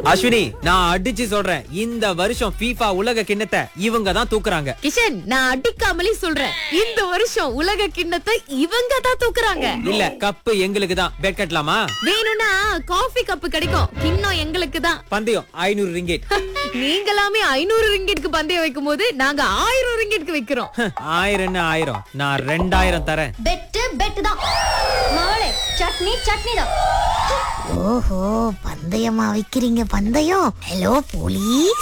அஸ்வினி நான் அடிச்சு சொல்றேன் இந்த வருஷம் FIFA உலக கிண்ணத்தை இவங்க தான் தூக்குறாங்க கிஷன் நான் அடிக்காமலே சொல்றேன் இந்த வருஷம் உலக கிண்ணத்தை இவங்க தான் தூக்குறாங்க இல்ல கப்பு எங்களுக்கு தான் பெட் கட்டலாமா வேணும்னா காஃபி கப் கிடைக்கும் கிண்ணம் எங்களுக்கு தான் பந்தயம் ஐநூறு ரிங்கெட் நீங்களாமே ஐநூறு ரிங்கெட்க்கு பந்தயம் வைக்கும் போது நாங்க ஆயிரம் ரிங்கெட்க்கு வைக்கிறோம் ஆயிரம் என்ன ஆயிரம் நான் ரெண்டாயிரம் தரேன் பெட்டு பெட்டு தான் மகளே சட்னி சட்னி தான் ஓஹோ பந்தயமா வைக்கிறீங்க பந்தயம் ஹலோ போலீஸ்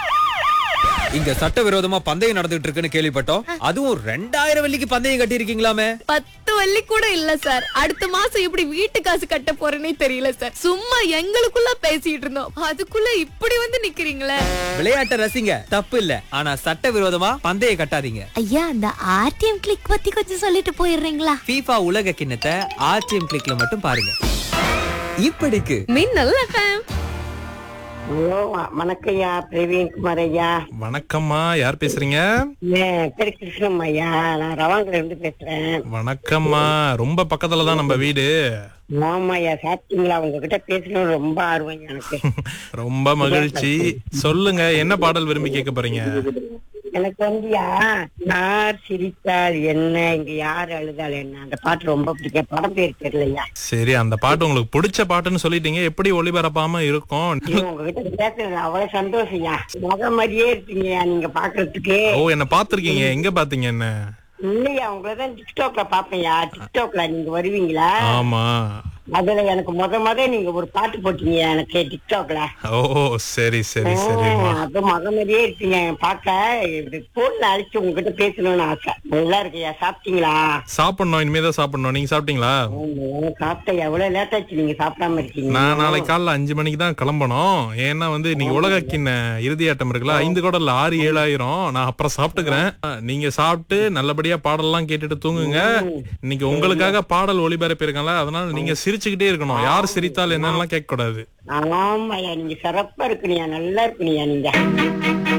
இங்க சட்டவிரோதமா பந்தயம் நடந்துட்டு இருக்குன்னு கேள்விப்பட்டோம் அதுவும் ரெண்டாயிரம் வெள்ளிக்கு பந்தயம் கட்டி இருக்கீங்களாமே பத்து வள்ளி கூட இல்ல சார் அடுத்த மாசம் எப்படி வீட்டு காசு கட்ட போறேனே தெரியல சார் சும்மா எங்களுக்குள்ள பேசிட்டு இருந்தோம் அதுக்குள்ள இப்படி வந்து நிக்கிறீங்களே விளையாட்டை ரசிங்க தப்பு இல்ல ஆனா சட்டவிரோதமா பந்தயம் கட்டாதீங்க ஐயா அந்த ஆர்டிஎம் கிளிக் பத்தி கொஞ்சம் சொல்லிட்டு போயிடுறீங்களா FIFA உலக கிண்ணத்தை ஆர்டிஎம் கிளிக்ல மட்டும் பாருங்க இப்படிக்கு மின்னல் எஃப்எம் ஹலோ வணக்கம் ஐயா பிரவீன் குமார் ஐயா வணக்கம்மா யார் பேசுறீங்க என் பேரு கிருஷ்ணம் ஐயா நான் ரவாங்கல இருந்து பேசுறேன் வணக்கம்மா ரொம்ப பக்கத்துல தான் நம்ம வீடு ஆமா ஐயா சாப்பிட்டீங்களா உங்ககிட்ட பேசணும் ரொம்ப ஆர்வம் எனக்கு ரொம்ப மகிழ்ச்சி சொல்லுங்க என்ன பாடல் விரும்பி கேட்க போறீங்க எனக்கு வந்துயா யார் சிரித்தால் என்ன இங்க யார் அழுதால் என்ன அந்த பாட்டு ரொம்ப பிடிக்கும் படம் பேர் தெரியலையா சரி அந்த பாட்டு உங்களுக்கு பிடிச்ச பாட்டுன்னு சொல்லிட்டீங்க எப்படி ஒளிபரப்பாம இருக்கும் ஐயோ, உங்ககிட்ட பேசுறது அவ்வளவு சந்தோஷம்யா முக மாதிரியே இருப்பீங்கய்யா நீங்க பாக்குறதுக்கு ஓ என்ன பாத்திருக்கீங்க எங்க பாத்தீங்க என்ன இல்லையா உங்களதான் டிக்டாக்ல பாப்பேன்யா டிக்டாக்ல நீங்க வருவீங்களா ஆமா அதுல எனக்கு முத முத நீங்க ஒரு பாட்டு போட்டீங்க எனக்கு டிக்டாக்ல ஓ சரி சரி சரிம்மா அது மக மாதிரியே இருக்கீங்க பாக்க போன்ல அழைச்சு உங்ககிட்ட பேசணும்னு ஆசை நல்லா இருக்கையா சாப்பிட்டீங்களா சாப்பிடணும் இனிமே தான் சாப்பிடணும் நீங்க சாப்பிட்டீங்களா சாப்பிட்ட எவ்வளவு லேட் ஆச்சு நீங்க சாப்பிடாம இருக்கீங்க நான் நாளைக்கு காலைல அஞ்சு மணிக்கு தான் கிளம்பணும் ஏன்னா வந்து இன்னைக்கு உலக கிண்ண இறுதி ஆட்டம் இருக்குல்ல ஐந்து கூட இல்ல ஆறு ஏழாயிரம் நான் அப்புறம் சாப்பிட்டுக்கிறேன் நீங்க சாப்பிட்டு நல்லபடியா பாடல்லாம் கேட்டுட்டு தூங்குங்க இன்னைக்கு உங்களுக்காக பாடல் ஒளிபரப்பியிருக்கேன்ல அதனால நீங்க சிரிச்சுக்கிட்டே இருக்கணும் யார் சிரித்தால் என்னென்னலாம் கேட்க கூடாது ஆமாய்யா நீங்க சிறப்பா இருக்கணியா நல்லா இருக்கணியா நீங்க